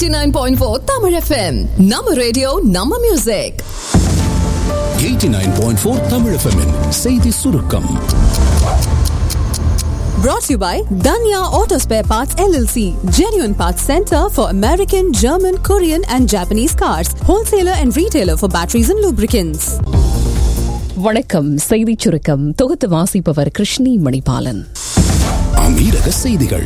89.4 Tamil FM. நம்ம radio நம்ம music 89.4 Tamil FM -இன் செய்தி சுருக்கம் brought to you by Danya Auto Spare Parts LLC, genuine parts center for American, German, Korean and Japanese cars, wholesaler and retailer for batteries and lubricants. வணக்கம் செய்திச் சுருக்கம் தொகுத்து வாசிப்பவர் கிருஷ்ணி மணிபாலன் அமீரக செய்திகள்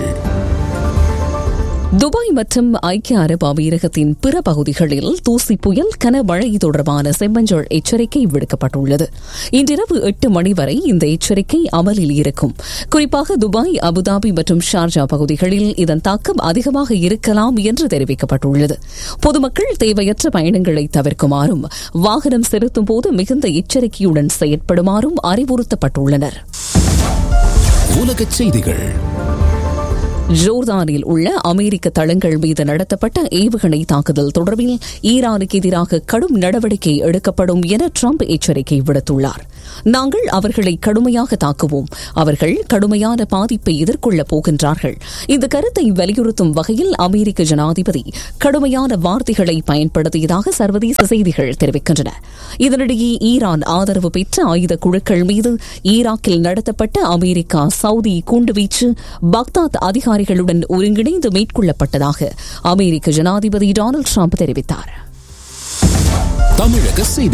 துபாய் மற்றும் ஐக்கிய அரபு அமீரகத்தின் பிற பகுதிகளில் தூசி புயல் கனமழை தொடர்பான செம்மஞ்சள் எச்சரிக்கை விடுக்கப்பட்டுள்ளது இன்றிரவு எட்டு மணி வரை இந்த எச்சரிக்கை அமலில் இருக்கும் குறிப்பாக துபாய் அபுதாபி மற்றும் ஷார்ஜா பகுதிகளில் இதன் தாக்கம் அதிகமாக இருக்கலாம் என்று தெரிவிக்கப்பட்டுள்ளது பொதுமக்கள் தேவையற்ற பயணங்களை தவிர்க்குமாறும் வாகனம் செலுத்தும் போது மிகுந்த எச்சரிக்கையுடன் செயற்படுமாறும் அறிவுறுத்தப்பட்டுள்ளனர் உலகச் செய்திகள் ஜோர்தானில் உள்ள அமெரிக்க தளங்கள் மீது நடத்தப்பட்ட ஏவுகணை தாக்குதல் தொடர்பில் ஈரானுக்கு எதிராக கடும் நடவடிக்கை எடுக்கப்படும் என ட்ரம்ப் எச்சரிக்கை விடுத்துள்ளார் நாங்கள் அவர்களை கடுமையாக தாக்குவோம் அவர்கள் கடுமையான பாதிப்பை எதிர்கொள்ளப் போகின்றார்கள் இந்த கருத்தை வலியுறுத்தும் வகையில் அமெரிக்க ஜனாதிபதி கடுமையான வார்த்தைகளை பயன்படுத்தியதாக சர்வதேச செய்திகள் தெரிவிக்கின்றன இதனிடையே ஈரான் ஆதரவு பெற்ற ஆயுத குழுக்கள் மீது ஈராக்கில் நடத்தப்பட்ட அமெரிக்கா சவுதி குண்டுவீச்சு பக்தாத் அதிகாரிகளுடன் ஒருங்கிணைந்து மேற்கொள்ளப்பட்டதாக அமெரிக்க ஜனாதிபதி டொனால்டு ட்ரம்ப் தெரிவித்தார் தமிழக செய்திகள்